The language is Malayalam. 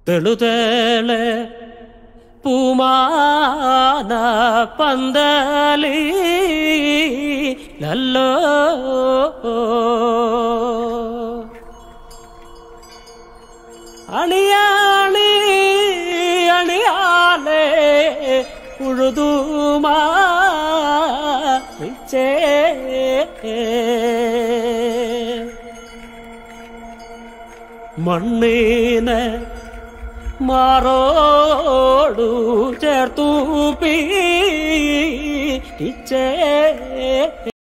തെളുതേളെ പൂമാന പന്തലി ലല്ലോ അണിയാണി അണിയാലേ ഉഴുതുമാ മണ്ണീനെ മാറോടു ചേർത്തു പീച്ചേ